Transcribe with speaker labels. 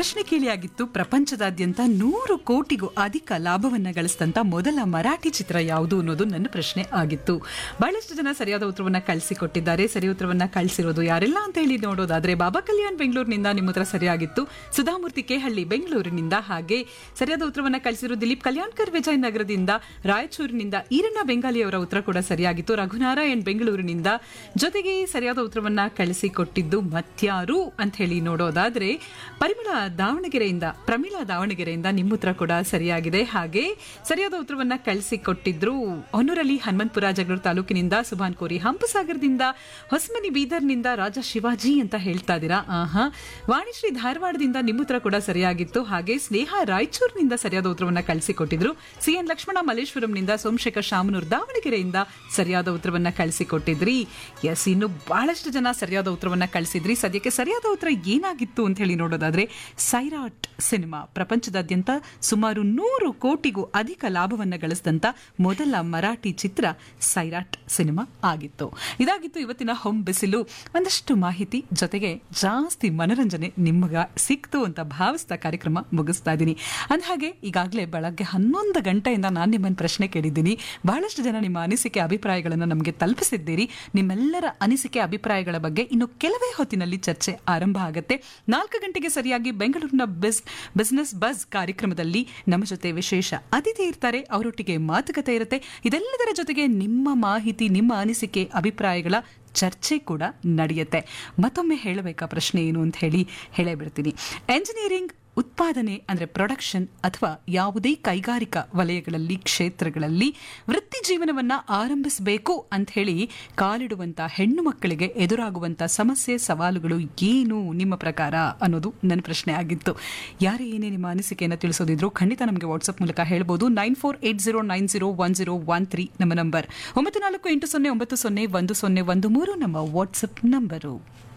Speaker 1: ಪ್ರಶ್ನೆ ಕೇಳಿಯಾಗಿತ್ತು ಪ್ರಪಂಚದಾದ್ಯಂತ ನೂರು ಕೋಟಿಗೂ ಅಧಿಕ ಲಾಭವನ್ನ ಗಳಿಸಿದಂತ ಮೊದಲ ಮರಾಠಿ ಚಿತ್ರ ಯಾವುದು ಅನ್ನೋದು ನನ್ನ ಪ್ರಶ್ನೆ ಆಗಿತ್ತು ಬಹಳಷ್ಟು ಜನ ಸರಿಯಾದ ಉತ್ತರವನ್ನ ಕಳಿಸಿಕೊಟ್ಟಿದ್ದಾರೆ ಸರಿ ಉತ್ತರವನ್ನ ಕಳಿಸಿರೋದು ಯಾರೆಲ್ಲ ಅಂತ ಹೇಳಿ ನೋಡೋದಾದ್ರೆ ಬಾಬಾ ಕಲ್ಯಾಣ್ ಬೆಂಗಳೂರಿನಿಂದ ನಿಮ್ಮ ಉತ್ತರ ಸರಿಯಾಗಿತ್ತು ಸುಧಾಮೂರ್ತಿ ಕೇಹಳ್ಳಿ ಬೆಂಗಳೂರಿನಿಂದ ಹಾಗೆ ಸರಿಯಾದ ಉತ್ತರವನ್ನ ಕಳಿಸಿರೋ ದಿಲೀಪ್ ಕಲ್ಯಾಣ್ಕರ್ ವಿಜಯನಗರದಿಂದ ರಾಯಚೂರಿನಿಂದ ಈರಣ್ಣ ಬೆಂಗಾಲಿ ಅವರ ಉತ್ತರ ಕೂಡ ಸರಿಯಾಗಿತ್ತು ರಘುನಾರಾಯಣ್ ಬೆಂಗಳೂರಿನಿಂದ ಜೊತೆಗೆ ಸರಿಯಾದ ಉತ್ತರವನ್ನ ಕಳಿಸಿಕೊಟ್ಟಿದ್ದು ಮತ್ಯಾರು ಅಂತ ಹೇಳಿ ನೋಡೋದಾದ್ರೆ ಪರಿಮಳ ದಾವಣಗೆರೆಯಿಂದ ಪ್ರಮೀಳಾ ದಾವಣಗೆರೆಯಿಂದ ನಿಮ್ಮ ಉತ್ತರ ಕೂಡ ಸರಿಯಾಗಿದೆ ಹಾಗೆ ಸರಿಯಾದ ಉತ್ತರವನ್ನ ಕಳಿಸಿಕೊಟ್ಟಿದ್ರು ಹೊನ್ನೂರಲ್ಲಿ ಹನುಮಂತಪುರ ಜಗಳೂರು ತಾಲೂಕಿನಿಂದ ಸುಭಾನ್ ಕೋರಿ ಹಂಪಸಾಗರದಿಂದ ಹೊಸಮನಿ ಬೀದರ್ನಿಂದ ರಾಜ ಶಿವಾಜಿ ಅಂತ ಹೇಳ್ತಾ ಇದ್ದೀರಾ ಆಹಾ ವಾಣಿಶ್ರೀ ಧಾರವಾಡದಿಂದ ನಿಮ್ಮ ಉತ್ತರ ಕೂಡ ಸರಿಯಾಗಿತ್ತು ಹಾಗೆ ಸ್ನೇಹ ರಾಯಚೂರಿನಿಂದ ಸರಿಯಾದ ಉತ್ತರವನ್ನ ಕಳಿಸಿಕೊಟ್ಟಿದ್ರು ಸಿ ಎನ್ ಲಕ್ಷ್ಮಣ ಮಲ್ಲೇಶ್ವರಂನಿಂದ ಸೋಮಶೇಖರ್ ಶಾಮನೂರ್ ದಾವಣಗೆರೆಯಿಂದ ಸರಿಯಾದ ಉತ್ತರವನ್ನ ಕಳಿಸಿಕೊಟ್ಟಿದ್ರಿ ಎಸ್ ಇನ್ನು ಬಹಳಷ್ಟು ಜನ ಸರಿಯಾದ ಉತ್ತರವನ್ನ ಕಳಿಸಿದ್ರಿ ಸದ್ಯಕ್ಕೆ ಸರಿಯಾದ ಉತ್ತರ ಏನಾಗಿತ್ತು ಅಂತ ಹೇಳಿ ನೋಡೋದಾದ್ರೆ ಸೈರಾಟ್ ಸಿನಿಮಾ ಪ್ರಪಂಚದಾದ್ಯಂತ ಸುಮಾರು ನೂರು ಕೋಟಿಗೂ ಅಧಿಕ ಲಾಭವನ್ನ ಗಳಿಸಿದಂತ ಮೊದಲ ಮರಾಠಿ ಚಿತ್ರ ಸೈರಾಟ್ ಸಿನಿಮಾ ಆಗಿತ್ತು ಇದಾಗಿತ್ತು ಇವತ್ತಿನ ಹೊಂ ಬಿಸಿಲು ಒಂದಷ್ಟು ಮಾಹಿತಿ ಜೊತೆಗೆ ಜಾಸ್ತಿ ಮನರಂಜನೆ ನಿಮಗ ಸಿಕ್ತು ಅಂತ ಭಾವಿಸ್ತಾ ಕಾರ್ಯಕ್ರಮ ಮುಗಿಸ್ತಾ ಇದ್ದೀನಿ ಅಂದಹಾಗೆ ಈಗಾಗಲೇ ಬೆಳಗ್ಗೆ ಹನ್ನೊಂದು ಗಂಟೆಯಿಂದ ನಾನು ನಿಮ್ಮನ್ನು ಪ್ರಶ್ನೆ ಕೇಳಿದ್ದೀನಿ ಬಹಳಷ್ಟು ಜನ ನಿಮ್ಮ ಅನಿಸಿಕೆ ಅಭಿಪ್ರಾಯಗಳನ್ನು ನಮಗೆ ತಲುಪಿಸಿದ್ದೀರಿ ನಿಮ್ಮೆಲ್ಲರ ಅನಿಸಿಕೆ ಅಭಿಪ್ರಾಯಗಳ ಬಗ್ಗೆ ಇನ್ನು ಕೆಲವೇ ಹೊತ್ತಿನಲ್ಲಿ ಚರ್ಚೆ ಆರಂಭ ಆಗುತ್ತೆ ನಾಲ್ಕು ಗಂಟೆಗೆ ಸರಿಯಾಗಿ ಬೆಂಗಳೂರಿನ ಬಿಸ್ ಬಿಸ್ನೆಸ್ ಬಸ್ ಕಾರ್ಯಕ್ರಮದಲ್ಲಿ ನಮ್ಮ ಜೊತೆ ವಿಶೇಷ ಅತಿಥಿ ಇರ್ತಾರೆ ಅವರೊಟ್ಟಿಗೆ ಮಾತುಕತೆ ಇರುತ್ತೆ ಇದೆಲ್ಲದರ ಜೊತೆಗೆ ನಿಮ್ಮ ಮಾಹಿತಿ ನಿಮ್ಮ ಅನಿಸಿಕೆ ಅಭಿಪ್ರಾಯಗಳ ಚರ್ಚೆ ಕೂಡ ನಡೆಯುತ್ತೆ ಮತ್ತೊಮ್ಮೆ ಹೇಳಬೇಕಾ ಪ್ರಶ್ನೆ ಏನು ಅಂತ ಹೇಳಿ ಹೇಳೇ ಬಿಡ್ತೀನಿ ಎಂಜಿನಿಯರಿಂಗ್ ಉತ್ಪಾದನೆ ಅಂದರೆ ಪ್ರೊಡಕ್ಷನ್ ಅಥವಾ ಯಾವುದೇ ಕೈಗಾರಿಕಾ ವಲಯಗಳಲ್ಲಿ ಕ್ಷೇತ್ರಗಳಲ್ಲಿ ವೃತ್ತಿ ಜೀವನವನ್ನ ಆರಂಭಿಸಬೇಕು ಅಂತ ಹೇಳಿ ಕಾಲಿಡುವಂತ ಹೆಣ್ಣು ಮಕ್ಕಳಿಗೆ ಎದುರಾಗುವಂತ ಸಮಸ್ಯೆ ಸವಾಲುಗಳು ಏನು ನಿಮ್ಮ ಪ್ರಕಾರ ಅನ್ನೋದು ನನ್ನ ಪ್ರಶ್ನೆ ಆಗಿತ್ತು ಯಾರೇ ಏನೇ ನಿಮ್ಮ ಅನಿಸಿಕೆಯನ್ನು ತಿಳಿಸೋದಿದ್ರು ಖಂಡಿತ ನಮಗೆ ವಾಟ್ಸ್ಆಪ್ ಮೂಲಕ ಹೇಳ್ಬೋದು nine four eight zero nine zero one zero one three ನಮ್ಮ ನಂಬರ್ ಒಂಬತ್ತು ನಾಲ್ಕು ಎಂಟು ಸೊನ್ನೆ ಒಂಬತ್ತು ಸೊನ್ನೆ ಒಂದು ಸೊನ್ನೆ ಒಂದು ಮೂರು ನಮ್ಮ ವಾಟ್ಸಪ್ ನಂಬರು